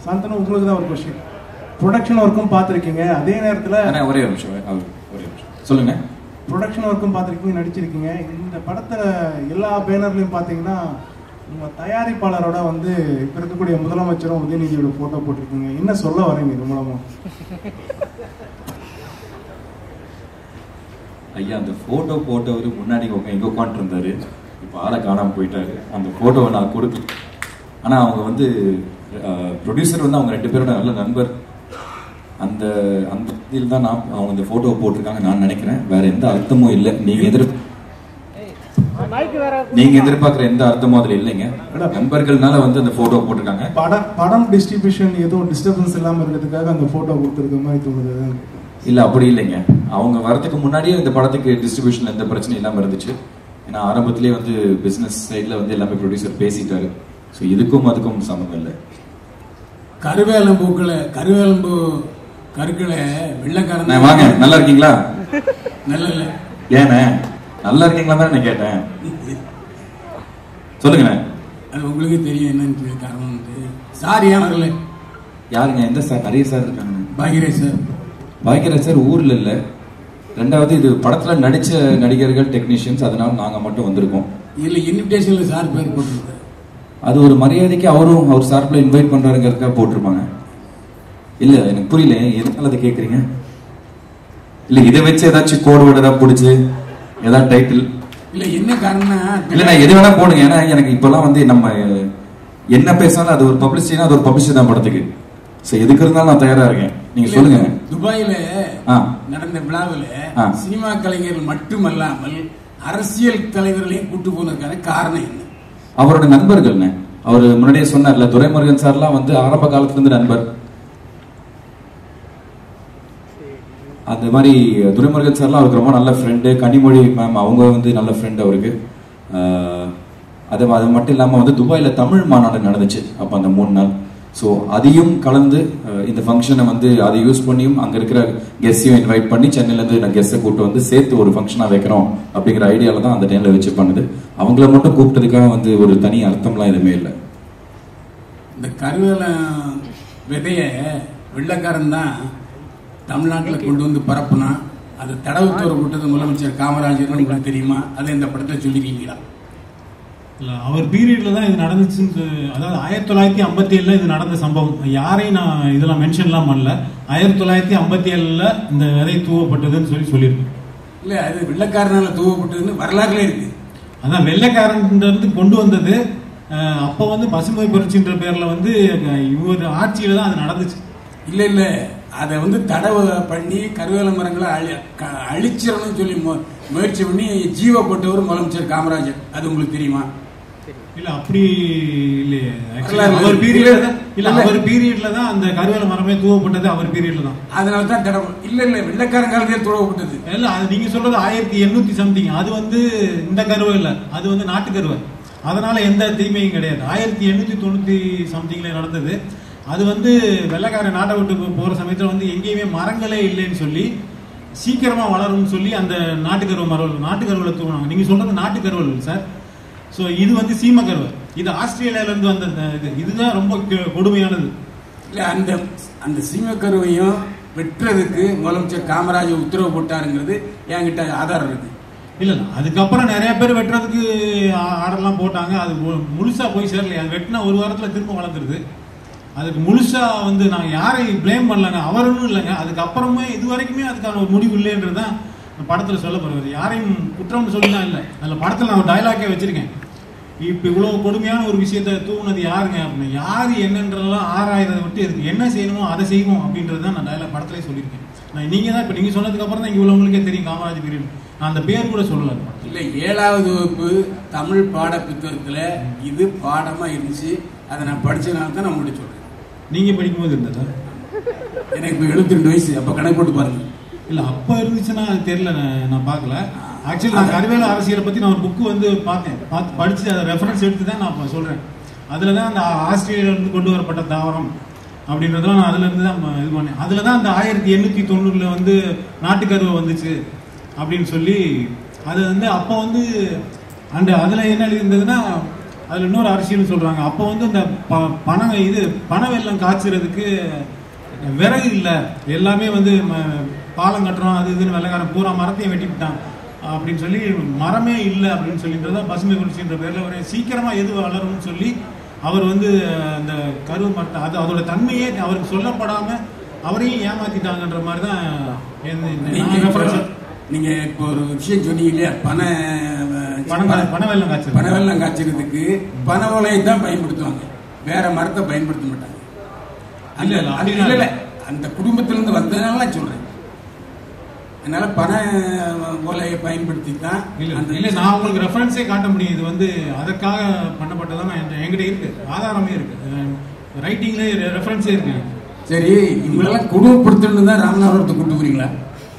சாந்தனு உங்களுக்கு தான் ஒரு கொஸ்டின் ப்ரொடக்ஷன் ஒர்க்கும் பார்த்துருக்கீங்க அதே நேரத்தில் அண்ணா, ஒரே ஒரு நிமிஷம் அவர் ஒரே ஒரு நிமிஷம் சொல்லுங்க ப்ரொடக்ஷன் ஒர்க்கும் பார்த்துருக்கீங்க நடிச்சிருக்கீங்க இந்த படத்தில் எல்லா பேனர்லையும் பார்த்தீங்கன்னா உங்கள் தயாரிப்பாளரோட வந்து இப்போ இருக்கக்கூடிய முதலமைச்சரும் உதயநிதியோட ஃபோட்டோ போட்டிருக்கீங்க என்ன சொல்ல வரீங்க இது மூலமா ஐயா அந்த போட்டோ போட்டவர் முன்னாடி உட்கா எங்க உட்காந்துட்டு இருந்தாரு இப்போ ஆளை காணாம போயிட்டாரு அந்த போட்டோவை நான் கொடுத்து ஆனா அவங்க வந்து ப்ரொடியூசர் வந்து அவங்க ரெண்டு பேரோட நல்ல நண்பர் அந்த அந்த இதில் தான் நான் அவங்க இந்த போட்டோவை போட்டிருக்காங்க நான் நினைக்கிறேன் வேற எந்த அர்த்தமும் இல்லை நீங்க எதிர் நீங்க எதிர்பார்க்குற எந்த அர்த்தமும் அதுல இல்லைங்க நண்பர்கள்னால வந்து அந்த போட்டோ போட்டிருக்காங்க படம் படம் டிஸ்ட்ரிபியூஷன் எதுவும் டிஸ்டர்பன்ஸ் இல்லாமல் இருக்கிறதுக்காக அந்த ஃபோட்டோ கொடுத்துருக்க மாதிரி தோணுது அதான் இல்ல அப்படி இல்லைங்க அவங்க வரதுக்கு முன்னாடியே இந்த படத்துக்கு டிஸ்ட்ரிபியூஷன்ல எந்த பிரச்சனையும் இல்லாம இருந்துச்சு ஏன்னா ஆரம்பத்திலேயே வந்து பிசினஸ் சைட்ல வந்து எல்லாமே ப்ரொடியூசர் பேசிட்டாரு ஸோ இதுக்கும் அதுக்கும் சம்மந்தம் இல்லை கருவேலம்பூக்களை கருவேலம்பு கருக்களை அண்ணே, வெள்ளக்காரன் வாங்க நல்லா இருக்கீங்களா நல்ல இல்ல ஏண்ணே நல்லா இருக்கீங்களா தான் நான் கேட்டேன் சொல்லுங்கண்ணே அது உங்களுக்கே தெரியும் என்னன்னு சொல்லி காரணம் சார் ஏன் வரல யாருங்க எந்த சார் நிறைய சார் இருக்காங்க பாகிரேஷ் சார் பாக்கியராஜ் சார் ஊர்ல இல்ல ரெண்டாவது இது படத்துல நடிச்ச நடிகர்கள் டெக்னீஷியன்ஸ் அதனால நாங்க மட்டும் வந்திருக்கோம் இதுல இன்விடேஷன்ல சார் பேர் போட்டிருந்தார் அது ஒரு மரியாதைக்கு அவரும் அவர் சார்பில் இன்வைட் பண்றாருங்கிறதுக்காக போட்டிருப்பாங்க இல்ல எனக்கு புரியல எதனால அதை கேக்குறீங்க இல்ல இதை வச்சு ஏதாச்சும் கோடு வேர்டு ஏதாவது பிடிச்சு ஏதாவது டைட்டில் இல்ல என்ன காரணம்னா இல்ல நான் எது வேணா போடுங்க ஏன்னா எனக்கு இப்பெல்லாம் வந்து நம்ம என்ன பேசினாலும் அது ஒரு பப்ளிசிட்டினா அது ஒரு பப்ளிசிட்டி தான் படத்துக்கு சோ எதுக்கு இருந்தாலும் நான் தயாரா இருக்கேன் நீங்க சொல்லுங்க துபாயில ஆ. நடந்த விழாவில் ஆ. சினிமா கலைஞர்கள் மட்டுமல்லாமல் அரசியல் தலைவர்களையும் கூட்டு போனதுக்கான காரணம் என்ன அவரோட நண்பர்கள்னே அவர் முன்னாடியே சொன்னார்ல துரைமுருகன் சார்லாம் வந்து ஆரம்ப காலத்துல இருந்து நண்பர் அந்த மாதிரி துரைமுருகன் சார்லாம் அவருக்கு ரொம்ப நல்ல ஃப்ரெண்டு கனிமொழி மேம் அவங்க வந்து நல்ல ஃப்ரெண்ட் அவருக்கு ஆஹ் அது அது மட்டும் இல்லாமல் வந்து துபாயில் தமிழ் மாநாடு நடந்துச்சு அப்போ அந்த மூணு நாள் ஸோ அதையும் கலந்து அஹ், இந்த ஃபங்க்ஷனை வந்து அதை யூஸ் பண்ணியும் அங்கே இருக்கிற கெஸ்டையும் இன்வைட் பண்ணி சென்னையிலேருந்து நான் கெஸ்ட்டை கூப்பிட்டு வந்து சேர்த்து ஒரு ஃபங்க்ஷனாக வைக்கிறோம் அப்படிங்கிற ஐடியாவில் தான் அந்த டைமில் வச்சு பண்ணுது அவங்கள மட்டும் கூப்பிட்டதுக்காக வந்து ஒரு தனி அர்த்தம்லாம் எதுவுமே இல்லை இந்த கருவேல விதைய வெள்ளக்காரன் தான் தமிழ்நாட்டில் கொண்டு வந்து பரப்புனா அது தடவுத்தோர் விட்டது முதலமைச்சர் காமராஜர் உங்களுக்கு தெரியுமா அதை இந்த படத்தில் சொல்லிருக்கீங்களா இல்ல அவர் பீரியட்ல தான் இது நடந்துச்சுன்னு சொ- அதாவது ஆயிரத்தி தொள்ளாயிரத்தி ஐம்பத்தி ஏழுல இது நடந்த சம்பவம் யாரையும் நான் இதெல்லாம் மென்ஷன்லாம் பண்ணல ஆயிரத்தி தொள்ளாயிரத்தி ஐம்பத்தி ஏழுல இந்த விதை தூவப்பட்டதுன்னு சொல்லி சொல்லியிருக்கேன் இல்ல அது வெள்ளக்காரனால தூவப்பட்டதுன்னு வரலாறுல இருக்கு அதான் வெள்ளைக்காரன் இருந்து கொண்டு வந்தது அஹ், அப்போ வந்து பசுமை புரட்சின்ற பேர்ல வந்து அஹ், இவர் ஆட்சியில தான் அது நடந்துச்சு இல்ல இல்ல அதை வந்து தடவை பண்ணி கருவேல மரங்களை அழி க- அழிச்சிடணும்னு சொல்லி மு- முயற்சி பண்ணி ஜீவ போட்டவர் முதலமைச்சர் காமராஜர் அது உங்களுக்கு தெரியுமா இல்ல அப்படி இல்லையே Actually, வரலாறு அவர் இல்ல. பீரியட்ல தான் இல்ல இல்ல. அவர் பீரியட்ல தான் அந்த கருவேல மரமே தூவப்பட்டது அவர் பீரியட்ல தான் அதனால தான் தடவை இல்ல இல்ல வெள்ளக்காரன் காலத்தில் துறவப்பட்டது இல்ல அது நீங்க சொல்றது ஆயிரத்தி எண்ணூத்தி சம்திங் அது வந்து இந்த கருவை இல்ல அது வந்து நாட்டு கருவை அதனால எந்த தீமையும் கிடையாது ஆயிரத்தி எண்ணூத்தி தொண்ணூத்தி சம்திங்ல நடந்தது அது வந்து வெள்ளைக்காரன் நாட்டை விட்டு போ- போற சமயத்துல வந்து எங்கேயுமே மரங்களே இல்லைன்னு சொல்லி சீக்கிரமா வளரும்னு சொல்லி அந்த நாட்டுக்கருவை மரம் நாட்டுக்கருவில் தூங்கினாங்க நீங்க சொல்றது நாட்டுக்கருவல் சார் ஸோ இது வந்து சீம கருவை இது ஆஸ்திரேலியால இருந்து வந்த இந்த இது இதுதான் ரொம்ப கெ- கொடுமையானது இல்ல அந்த அந்த சீமக்கருவையும் வெட்டுறதுக்கு முதலமைச்சர் காமராஜர் உத்தரவு போட்டாருங்கிறது என்கிட்ட ஆதாரம் இருக்கு இல்ல இல்ல அதுக்கப்புறம் நிறைய பேர் வெட்டுறதுக்கு ஆ- ஆர்டர்லாம் போட்டாங்க அது மு- முழுசா போய் சேரலையா அது வெட்டினா ஒரு வாரத்துல திரும்ப வளர்ந்துருது அதுக்கு முழுசா வந்து நான் யாரையும் ப்ளேம் பண்ணலங்க அவரும் இல்லைங்க அதுக்கப்புறமே இது வரைக்குமே அதுக்கான ஒரு முடிவு இல்லைன்றது தான் இந்த படத்துல சொல்ல போறது யாரையும் குற்றம்னு சொல்லிலாம் இல்லை அதில் படத்துல நான் ஒரு டைலாக்கே வச்சிருக்கேன் இப்ப இவ்வளவு கொடுமையான ஒரு விஷயத்த தூக்குனது யாருங்க அப்படின்னு யாரு என்னன்றதெல்லாம் ஆராயறதை விட்டு இதுக்கு என்ன செய்யணுமோ அதை செய்வோம் அப்படின்றது தான் நான் டைலாக் படத்திலே சொல்லியிருக்கேன் நான் நீங்க தான் இப்ப நீங்க சொன்னதுக்கு அப்புறம் தான் இங்க உள்ளவங்களுக்கே தெரியும் காமராஜ் பீரியட் நான் அந்த பேர் கூட சொல்லல அந்த படத்துல. இல்ல ஏழாவது வகுப்பு தமிழ் பாட புத்தகத்துல இது பாடமா இருந்துச்சு அதை நான் படிச்சதுனால தான் நான் உங்கள்கிட்ட சொல்றேன் நீங்க படிக்கும்போது இருந்ததா எனக்கு இப்போ எழுபத்தி ரெண்டு வயசு அப்ப கணக்கு போட்டு பாருங்க இல்ல அப்ப இருந்துச்சுன்னா அது தெரியல நான் நான் பார்க்கல ஆக்சுவலி நான் கருவேல அரசியலை பத்தி நான் ஒரு புக்கு வந்து பார்த்தேன் பார்த்து படிச்சு அதை ரெஃபரன்ஸ் எடுத்து தான் நான் இப்ப சொல்றேன் அதுல தான் அந்த ஆஸ்திரேலியால இருந்து கொண்டு வரப்பட்ட தாவரம் அப்படின்றதெல்லாம் நான் அதுல இருந்து தான் ம- இது பண்ணேன் அதுல தான் அந்த ஆயிரத்தி எண்ணூத்தி தொண்ணூறுல வந்து நாட்டுக்கருவை வந்துச்சு அப்படின்னு சொல்லி அது வந்து அப்போ வந்து அந்த அதுல என்ன இருந்ததுன்னா அதுல இன்னொரு அரசியல் சொல்றாங்க அப்போ வந்து இந்த ப- பணம் இது பண வெள்ளம் காய்ச்சறதுக்கு விறகு இல்லை எல்லாமே வந்து ம- பாலம் கட்டுறோம் அது இதுன்னு வெள்ளக்காரன் பூரா மரத்தையும் வெட்டி விட்டான் அப்படின்னு சொல்லி மரமே இல்லை அப்படின்னு சொல்லின்றதா பசுமை புரட்சின்ற பேர்ல ஒரு சீக்கிரமா எது வளரும்னு சொல்லி அவர் வந்து அந்த கரு மரத்தை அது அதோட தன்மையே அவருக்கு சொல்லப்படாம அவரையும் ஏமாத்திட்டாங்கன்ற மாதிரி தான் நீங்க இப்போ நீங்க இப்போ ஒரு விஷயம் சொன்னீங்க இல்லையா பண பணம் பண வெள்ளம் காய்ச்சல் பண வெள்ளம் காய்ச்சறதுக்கு பண ஓலையை தான் பயன்படுத்துவாங்க வேற மரத்தை பயன்படுத்த மாட்டாங்க இல்ல, இல்ல, அது அப்படிலாம் இல்ல இல்ல அந்த குடும்பத்திலிருந்து வந்ததுனால நான் சொல்றேன் அதனால பண ஓலையை பயன்படுத்தி தான் இல்ல அந்த இல்ல நான் உங்களுக்கு ரெஃபரன்ஸே காட்ட முடியும் இது வந்து அதற்காக பண்ணப்பட்டதான் என்கிட்ட- என்கிட்ட இருக்கு ஆதாரமே இருக்கு ரைட்டிங்ல ரெஃபரன்ஸே இருக்கு சரி இவங்களெல்லாம் குடும்பப்படுத்தணும் தான் ராமநாதபுரத்தை கூட்டு போறீங்களா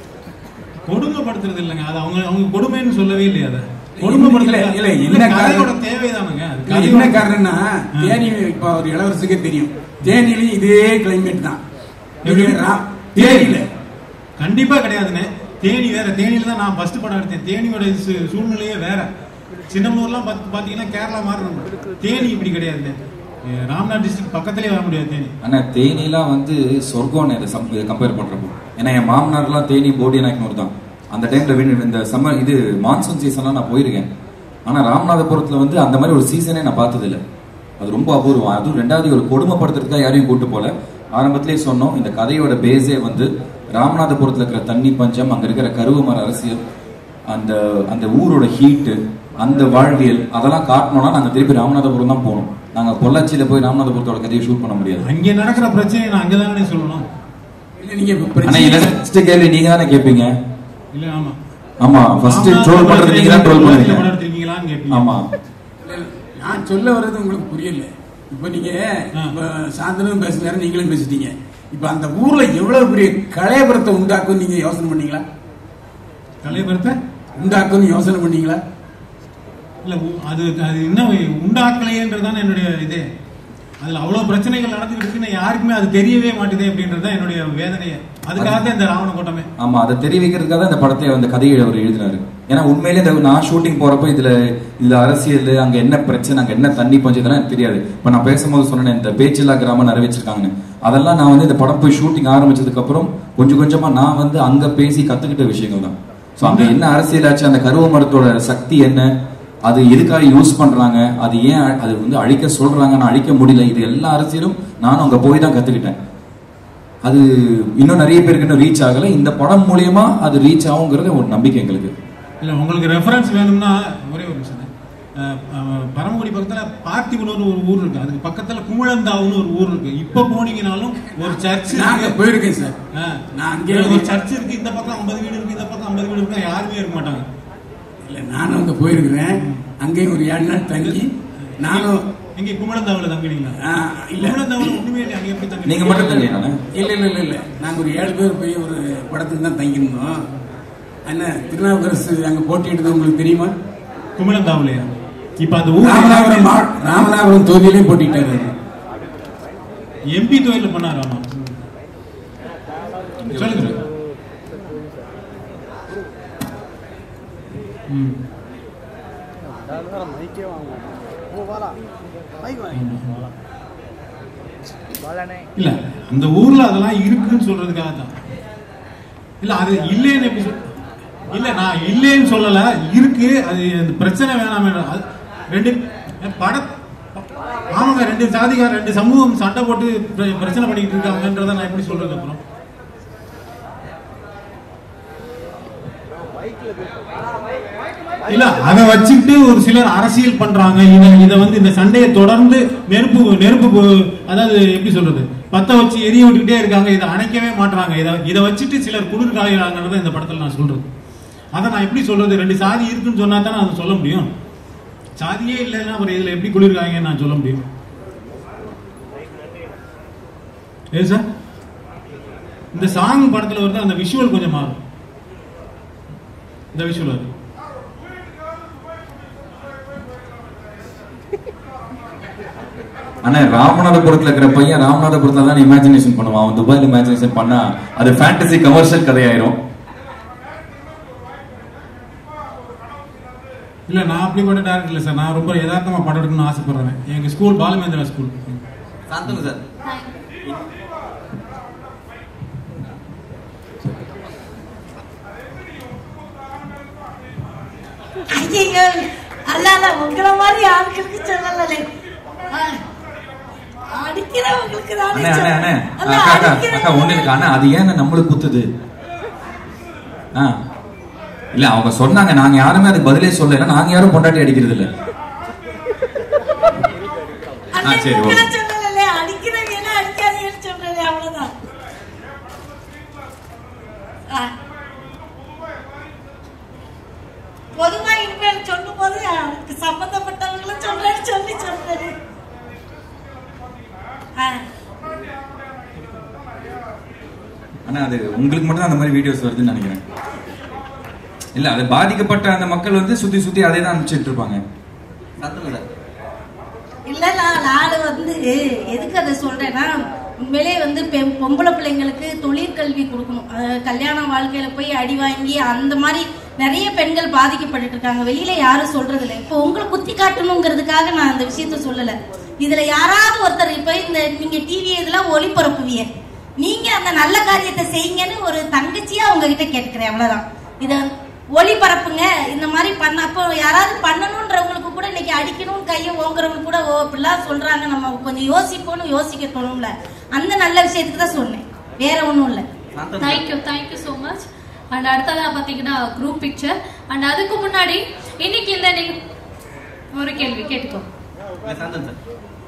கொடுமைப்படுத்துறது இல்லைங்க அது அவங்க அவங்க கொடுமைன்னு சொல்லவே இல்லையா அதை இல்ல, கொடுமைப்படுத்தல இல்ல, இல்ல என்ன கதையோட காரணம்? தேவைதானுங்க அது இல்ல, கதையோட- என்ன காரணம்னா தேனி இப்ப ஒரு இளவரசுக்கே தெரியும் தேனிலையும் இதே கிளைமேட் தான் எப்படி? இது ரா- தேனியில கண்டிப்பா கிடையாதுங்க தேனி வேற தேனியில தான் நான் ஃபர்ஸ்ட் படம் எடுத்தேன் தேனியோட சு- சூழ்நிலையே வேற சின்னமனூர்லாம் பாத்து- பாத்தீங்கன்னா கேரளா மாதிரி இருக்கும் தேனி இப்படி கிடையாது ராம்நாத் டிஸ்ட்ரிக்ட் பக்கத்திலே வர முடியாது தேனி ஆனா தேனிலாம் வந்து சொர்க்கம்னு இதை சம்- இதை கம்பேர் பண்றப்போ ஏன்னா என் மாமனார்லாம் தேனி போடி நாயக்கனூர் தான் அந்த டைம்ல வின் இந்த சம்மர் இது மான்சூன் சீசன்லாம் நான் போயிருக்கேன் ஆனா ராமநாதபுரத்துல வந்து அந்த மாதிரி ஒரு சீசனே நான் பார்த்தது இல்ல அது ரொம்ப அபூர்வம் அதுவும் ரெண்டாவது ஒரு கொடுமைப்படுத்துறதுக்காக யாரையும் கூட்டு போல ஆரம்பத்திலே சொன்னோம் இந்த கதையோட பேஸே வந்து ராமநாதபுரத்துல இருக்கிற தண்ணி பஞ்சம் அங்க இருக்கிற கருவமர அரசியல் அந்த அந்த ஊரோட ஹீட்டு அந்த வாழ்வியல் அதெல்லாம் காட்டணும்னா நாங்க திருப்பி ராமநாதபுரம் தான் போகணும் நாங்க பொள்ளாச்சியில போய் ராமநாதபுரத்தோட கதையை ஷூட் பண்ண முடியாது அங்க நடக்கிற பிரச்சனையை நான் அங்கதானே சொல்லணும் இல்ல நீங்க இப்ப ஆனா பிரச்சனை இல்ல ஃபர்ஸ்ட் கேள்வி நீங்க தானே கேட்பீங்க இல்ல ஆமா ஆமா ஃபர்ஸ்ட் ஆமா, ட்ரோல் பண்றது நீங்க தான் ட்ரோல் படம் பண்ணுவீங்க எடுத்திருக்கீங்களான்னு கேட்பீங்க ஆமா இல்ல, இல்ல, நான் சொல்ல வர்றது உங்களுக்கு புரியல இப்ப நீங்க ஆ. இப்ப சாந்தனும் பேசுனாரு நீங்களும் பேசிட்டீங்க இப்ப அந்த ஊர்ல எவ்வளவு பெரிய கலையபுரத்தை உண்டாக்கும் நீங்க யோசனை பண்ணீங்களா கலைபுரத்தை உண்டாக்கும்னு யோசனை பண்ணீங்களா இல்ல உ- அது அது இன்னும் உண்டாக்கலையேன்றதுதான் என்னுடைய இதே அதுல அவ்வளவு பிரச்சனைகள் நடந்துட்டு இருக்குன்னு யாருக்குமே அது தெரியவே மாட்டுதே அப்படின்றது தான் என்னுடைய வேதனையே அதுக்காக தான் இந்த ராவண கூட்டமே ஆமா அதை தெரிவிக்கிறதுக்காக தான் இந்த படத்தை அந்த கதையை அவர் எழுதினாரு ஏன்னா உண்மையிலே இந்த நான் ஷூட்டிங் போறப்ப இதுல இதுல அரசியல் அங்க என்ன பிரச்சனை அங்க என்ன தண்ணி பஞ்சம் இதெல்லாம் எனக்கு தெரியாது இப்ப நான் பேசும்போது சொன்னேன் இந்த பேச்சில்லா கிராமம் நிறைவேற்றிருக்காங்கன்னு அதெல்லாம் நான் வந்து இந்த படம் போய் ஷூட்டிங் ஆரம்பிச்சதுக்கு அப்புறம் கொஞ்சம் கொஞ்சமா நான் வந்து அங்க பேசி கத்துக்கிட்ட விஷயங்கள் தான் சோ அங்க என்ன அரசியல் ஆச்சு அந்த கருவ மரத்தோட சக்தி என்ன அது எதுக்காக யூஸ் பண்றாங்க அது ஏன் அ- அது வந்து அழிக்க சொல்றாங்க நான் அழிக்க முடியல இது எல்லா அரசியலும் நானும் அங்க போய் தான் கத்துக்கிட்டேன் அது இன்னும் நிறைய பேருக்கு இன்னும் ரீச் ஆகல இந்த படம் மூலியமா அது ரீச் ஆகுங்கிறது ஒரு நம்பிக்கை எங்களுக்கு இல்ல உங்களுக்கு ரெஃபரன்ஸ் வேணும்னா ஒரே ஒரு நிமிஷம் அஹ், அஹ், பரமக்குடி பக்கத்துல பார்த்திபனூர் ஒரு ஊர் இருக்கு அதுக்கு பக்கத்துல குமுழந்தாவுன்னு ஒரு ஊர் இருக்கு இப்ப போனீங்கனாலும் ஒரு சர்ச் நாங்க போயிருக்கேன் சார் நான் அங்கே ஒரு சர்ச் இருக்கு இந்த பக்கம் 50 வீடு இருக்கு இந்த பக்கம் 50 வீடு இருக்கு யாருமே இருக்க மாட்டாங்க இல்ல நானும் அங்க போயிருக்கிறேன் அங்கேயும் ஒரு ஏழு நாள் தங்கி நானும் எங்க குமுழந்தாவுல தங்குனீங்களா ஆ, இல்ல குமுழந்தாவுல ஒண்ணுமே இல்லை அங்க எப்படி தங்குனீங்க நீங்க மட்டும் தங்க நானு இல்ல இல்ல இல்ல இல்ல நாங்க ஒரு ஏழு பேர் போய் ஒரு படத்துக்கு தான் தங்கியிருந்தோம் என்ன திருநாவுக்கரசு அங்க போட்டியிட்டது உங்களுக்கு தெரியுமா குமுழந்தாவுலயா இப்ப அந்த ஊர் ராமநாதபுரம் மா- ராமநாதபுரம் தொகுதியிலே போட்டிட்டாரு எம்பி தொழில பண்ணாரு ஆமா சொல்லுங்க சார். ம். இல்ல அந்த ஊர்ல அதெல்லாம் இருக்குன்னு சொல்றதுக்காக தான் இல்ல அது இல்லைன்னு எப்படி சொல் இல்ல நான் இல்லைன்னு சொல்லல இருக்கு அது அந்த பிரச்சனை வேணாம் வேணாம் அது ரெண்டு பட ஆமாங்க ரெண்டு சாதிகார ரெண்டு சமூகம் சண்டை போட்டு பிர- பிரச்சனை பண்ணிட்டு இருக்காங்கன்றத நான் எப்படி சொல்றது அப்புறம் இல்ல அதை வச்சுட்டு ஒரு சிலர் அரசியல் பண்றாங்க இத இத வந்து இந்த சண்டையை தொடர்ந்து நெருப்பு நெருப்பு பு- அதாவது எப்படி சொல்றது பத்த வச்சு எரிய விட்டுக்கிட்டே இருக்காங்க இதை அணைக்கவே மாட்றாங்க இத இதை வச்சுட்டு சிலர் குளிர் காய்கிறாங்கன்றத இந்த படத்துல நான் சொல்றது அதை நான் எப்படி சொல்றது ரெண்டு சாதி இருக்குன்னு சொன்னா தான் நான் சொல்ல முடியும் சாதியே இல்லைன்னா அப்புறம் இதுல எப்படி குளிர் காய்ங்கன்னு நான் சொல்ல முடியும் ஏ சார் இந்த சாங் படத்துல வருது அந்த விஷுவல் கொஞ்சம் மாறும் இந்த விஷுவல் வருது ஆனா ராமநாதபுரத்துல இருக்கிற பையன் ராமநாதபுரத்துல தான் இமேஜினேஷன் பண்ணுவான் அவன் துபாயில இமேஜினேஷன் பண்ணா அது ஃபேண்டசி கமர்ஷியல் கதையாயிரும் இல்ல நான் அப்படி கூட டேரக்டர் இல்லை சார் நான் ரொம்ப யதார்த்தமா படம் எடுக்கணும்னு ஆசைப்படுறேன் எங்க school Balu Mahendra school Shantanu sir ஐயோ அல்லாத உங்களை மாதிரி ஆட்களுக்கு சொல்லலே அடிக்கிறவங்களுக்கு தானே அண்ணே அண்ணே அண்ணே சொல்றேன். அல்ல, அக்கா அக்கா அடிக்கிறவங்க- அக்கா ஒண்ணு இருக்கு அண்ணா அது ஏன் நம்மளுக்கு குத்துது ஆ இல்ல அவங்க சொன்னாங்க நாங்க யாருமே அதுக்கு பதிலே சொல்லல நாங்க யாரும் பொண்டாட்டி அடிக்கிறது இல்ல அண்ணே, சரி, ஓகே. உங்களை சொல்லலே, அடிக்கிறவங்க என்ன அடிக்காதீங்கன்னு சொல்றேன் அவ்வளவுதான் ஆ. பொதுவா இனிமேல் சொல்லும் போது அதுக்கு சம்பந்தப்பட்டவங்களும் சொல்றேன்னு சொல்லி சொல்றேன் ஆ. ஆனா அது உங்களுக்கு மட்டும் தான் அந்த மாதிரி வீடியோஸ் வருதுன்னு நினைக்கிறேன் இல்ல அது பாதிக்கப்பட்ட அந்த மக்கள் வந்து சுத்தி சுத்தி அதே தான் அனுப்பிச்சிட்டு இருப்பாங்க சாந்தனு சார் இல்ல நான் நாடு வந்து எதுக்கு அதை சொல்றேன்னா உண்மையிலே வந்து பெ- பொம்பளை பிள்ளைங்களுக்கு தொழிற்கல்வி கொடுக்கணும் அஹ் கல்யாண வாழ்க்கையில போய் அடி வாங்கி அந்த மாதிரி நிறைய பெண்கள் பாதிக்கப்பட்டு இருக்காங்க வெளியில யாரும் சொல்றது இல்லை இப்போ உங்களை குத்தி காட்டணுங்கிறதுக்காக நான் அந்த விஷயத்த சொல்லல இதுல யாராவது ஒருத்தர் இப்ப இந்த நீங்க டிவி இதெல்லாம் ஒளிபரப்புவீங்க நீங்க அந்த நல்ல காரியத்தை செய்யுங்கன்னு ஒரு தங்கச்சியா உங்ககிட்ட கேட்கிறேன் அவ்வளவுதான் இத ஒளிபரப்புங்க இந்த மாதிரி பண்ண அப்போ யாராவது பண்ணணுன்றவங்களுக்கு கூட இன்னைக்கு அடிக்கணும் கையை ஓங்குறவங்க கூட ஓ இப்படிலாம் சொல்றாங்க நம்ம கொஞ்சம் யோசிப்போம்னு யோசிக்க தோணும்ல அந்த நல்ல விஷயத்துக்கு தான் சொன்னேன் வேற ஒண்ணும் இல்ல Shantanu sir. Thank you thank you so much and அடுத்ததா பார்த்தீங்கன்னா குரூப் பிக்சர் அண்ட் அதுக்கு முன்னாடி இன்னைக்கு இந்த நீ ஒரு கேள்வி கேட்டுக்கோ இல்ல, சாந்தன் சார்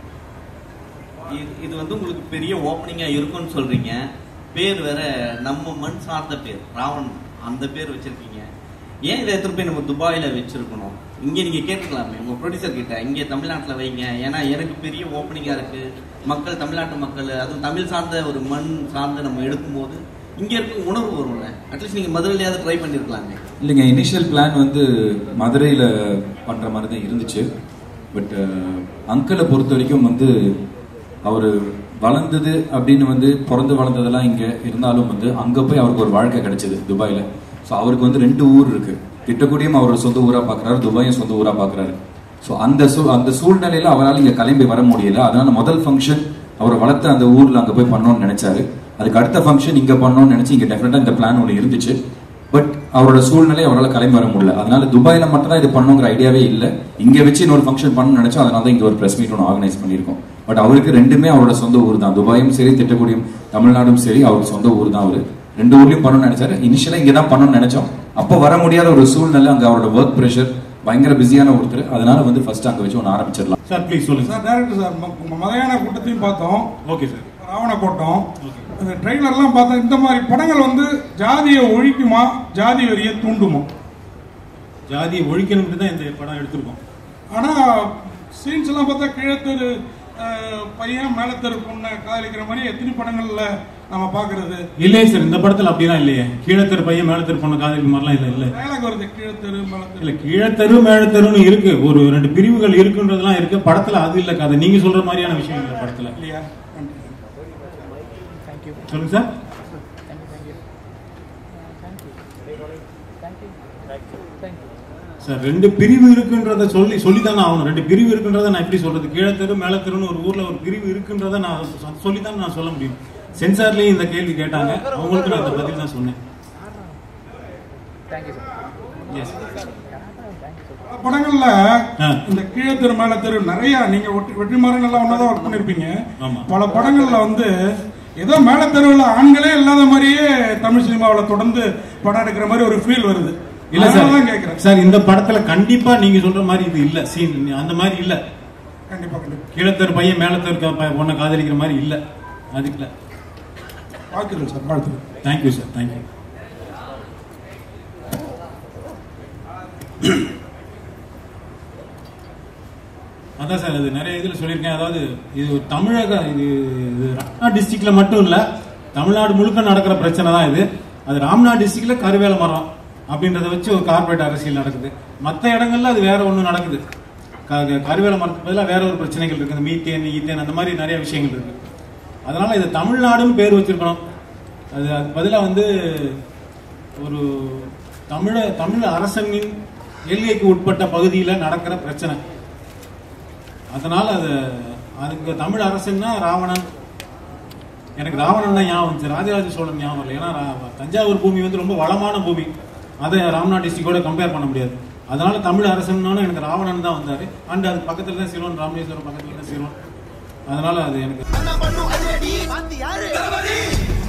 இது- இது வந்து உங்களுக்கு பெரிய ஓப்பனிங்கா இருக்கும்னு சொல்றீங்க பேர் வேற நம்ம மண் சார்ந்த பேர் ராவன் அந்த பேர் வச்சிருக்கீங்க ஏன் இதை எடுத்துட்டு போய் நம்ம துபாயில வச்சிருக்கணும் இங்க நீங்க கேட்டுக்கலாமே உங்க ப்ரொடியூசர் கிட்ட இங்க தமிழ்நாட்டுல வைங்க ஏன்னா எனக்கு பெரிய ஓப்பனிங்கா இருக்கு மக்கள் தமிழ்நாட்டு மக்கள் அதுவும் தமிழ் சார்ந்த ஒரு மண் சார்ந்து நம்ம எடுக்கும்போது இங்க இருக்க உணர்வு வரும்ல அட்லீஸ்ட் நீங்க மதுரையிலேயாவது ட்ரை பண்ணிருக்கலாமே இல்லைங்க இனிஷியல் பிளான் வந்து மதுரையில் பண்ணுற மாதிரி தான் இருந்துச்சு பட் அங்கிளை பொறுத்த வரைக்கும் வந்து அவர் வளர்ந்தது அப்படின்னு வந்து பிறந்து வளர்ந்ததெல்லாம் இங்கே இருந்தாலும் வந்து அங்கே போய் அவருக்கு ஒரு வாழ்க்கை கிடைச்சது துபாயில் ஸோ அவருக்கு வந்து ரெண்டு ஊர் இருக்கு திட்டக்குடியும் அவரோட சொந்த ஊராக பார்க்குறாரு துபாயும் சொந்த ஊராக பார்க்குறாரு ஸோ அந்த சூ அந்த சூழ்நிலையில் அவரால் இங்கே கிளம்பி வர முடியல அதனால முதல் ஃபங்க்ஷன் அவரை வளர்த்த அந்த ஊரில் அங்கே போய் பண்ணணும்னு நினைச்சாரு அதுக்கு அடுத்த ஃபங்க்ஷன் இங்கே பண்ணணும்னு நினச்சி இங்கே டெஃபினட்டாக இந்த பிளான் ஒன்று இருந்துச்சு பட் அவரோட சூழ்நிலை அவரால் கிளம்பி வர முடியல அதனால துபாயில மட்டும் தான் இது பண்ணுங்கிற ஐடியாவே இல்லை இங்க வச்சு இன்னொரு ஃபங்க்ஷன் பண்ணணும்னு நினைச்சோம் அதனால தான் இங்க ஒரு பிரஸ் மீட் ஒன்று ஆர்கனைஸ் பண்ணியிருக்கோம் பட் அவருக்கு ரெண்டுமே அவரோட சொந்த ஊர் தான் துபாயும் சரி திட்டக்குடியும் தமிழ்நாடும் சரி அவருக்கு சொந்த ஊர் தான் அவரு ரெண்டு ஊர்லயும் பண்ணணும்னு நினைச்சாரு இனிஷியலா இங்க தான் பண்ணணும்னு நினைச்சோம் அப்போ வர முடியாத ஒரு சூழ்நிலை அங்க அவரோட ஒர்க் ப்ரெஷர் பயங்கர பிஸியான ஒருத்தர் அதனால வந்து ஃபர்ஸ்ட் அங்க வச்சு ஒன்று ஆரம்பிச்சிடலாம் சார் ப்ளீஸ் சொல்லுங்க சார் டேரக்டர் சார் ம- மலையாள கூட்டத்தையும் பார்த்தோம் ஓகே சார் ராவண கோட்டம் அந்த ட்ரெய்லர்லாம் பார்த்தா இந்த மாதிரி படங்கள் வந்து ஜாதியை ஒழிக்குமா ஜாதி வெறியை தூண்டுமா ஜாதியை ஒழிக்கணும்னு தான் இந்த படம் எடுத்திருக்கோம் ஆனா சீன்ஸ் எல்லாம் பார்த்தா கிழத்தரு அஹ், பையன் மேலத்தரு பொண்ணை காதலிக்கிற மாதிரி எத்தனை படங்கள்ல நம்ம பாக்குறது இல்லையே சார் இந்த படத்துல அப்படிலாம் இல்லையே கீழத்தெரு பையன் மேலத்தெரு பொண்ணு காதலிக்க மாதிரிலாம் இல்ல இல்ல டயலாக் வருது கீழத்தரு மேலத்தரு இல்ல கீழத்தெரு மேலத்தெருன்னு இருக்கு ஒரு ரெண்டு பிரிவுகள் இருக்குன்றதெல்லாம் இருக்கு படத்துல அது இல்ல கதை நீங்க சொல்ற மாதிரியான விஷயம் இல்ல படத்துல இல்லையா நன்றி. சொல்லுங்க சார் சார் ரெண்டு பிரிவு இருக்குன்றத சொல்லி சொல்லித்தானே ஆகணும் ரெண்டு பிரிவு இருக்குன்றத நான் எப்படி சொல்றது கீழத்தெரு மேலத்தெருன்னு ஒரு ஊர்ல ஒரு பிரிவு இருக்குன்றத நான் சொ- சொல்லித்தான் நான் சொல்ல முடியும் சென்சார்லயும் இந்த கேள்வி கேட்டாங்க அவங்களுக்கு நான் இந்த பதில் தான் சொன்னேன் எஸ் பல படங்கள்ல ஆ. இந்த கீழத்தெரு மேலத்தெரு நிறைய நீங்க ஒட்டி- வெற்றிமாறன் எல்லாம் ஒன்னாதான் ஒர்க் பண்ணிருப்பீங்க ஆமா. பல படங்கள்ல வந்து ஏதோ மேலத்தெருவுல ஆண்களே இல்லாத மாதிரியே தமிழ் சினிமாவுல தொடர்ந்து படம் எடுக்கிற மாதிரி ஒரு ஃபீல் வருது இல்ல அதனாலதான் சார் கேக்குறேன் சார் இந்த படத்துல கண்டிப்பா நீங்க சொல்ற மாதிரி இது இல்ல சீன் அந்த மாதிரி இல்ல கண்டிப்பா கண்டிப்பா கீழத்தெரு பையன் மேலத்தெரு க- பையன் பொண்ணை காதலிக்கிற மாதிரி இல்ல அதுக்கு இல்ல வாழ்த்துக்கள் சார் வாழ்த்துக்கள் தேங்க்யூ சார் தேங்க்யூ அதான் சார் அது நிறைய இதில் சொல்லியிருக்கேன் அதாவது இது ஒரு தமிழக இது இது ராம்நாத் டிஸ்ட்ரிக்ட்ல மட்டும் இல்ல தமிழ்நாடு முழுக்க நடக்கிற பிரச்சனை தான் இது அது ராம்நாத் டிஸ்ட்ரிக்ட்ல கருவேல மரம் அப்படின்றத வச்சு ஒரு கார்பரேட் அரசியல் நடக்குது மற்ற இடங்கள்ல அது வேற ஒன்று நடக்குது க- க- கருவேல மரத்துக்கு பதிலாக வேற ஒரு பிரச்சனைகள் இருக்கு இந்த மீத்தேன் ஈத்தேன் அந்த மாதிரி நிறைய விஷயங்கள் இருக்கு அதனால இது தமிழ்நாடுன்னு பேர் வச்சிருக்கணும் அது அது பதிலாக வந்து ஒரு தமிழ தமிழ் அரசனின் எல்லைக்கு உட்பட்ட பகுதியில் நடக்கிற பிரச்சனை அதனால அது அதுக்கு தமிழ் அரசுன்னா ராவணன் எனக்கு ராவணன் தான் ஞாபகம் வந்துச்சு ராஜராஜ சோழன் ஞாபகம் இல்லை ஏன்னா ரா- தஞ்சாவூர் பூமி வந்து ரொம்ப வளமான பூமி அதை ராம்நாத் டிஸ்ட்ரிக்டோட கம்பேர் பண்ண முடியாது அதனால தமிழ் அரசன்னாலும் எனக்கு ராவணன் தான் வந்தாரு அண்ட் அது பக்கத்துல தான் சிறுவன் ராமேஸ்வரம் பக்கத்துல தான் சிறுவன் அதனால அது எனக்கு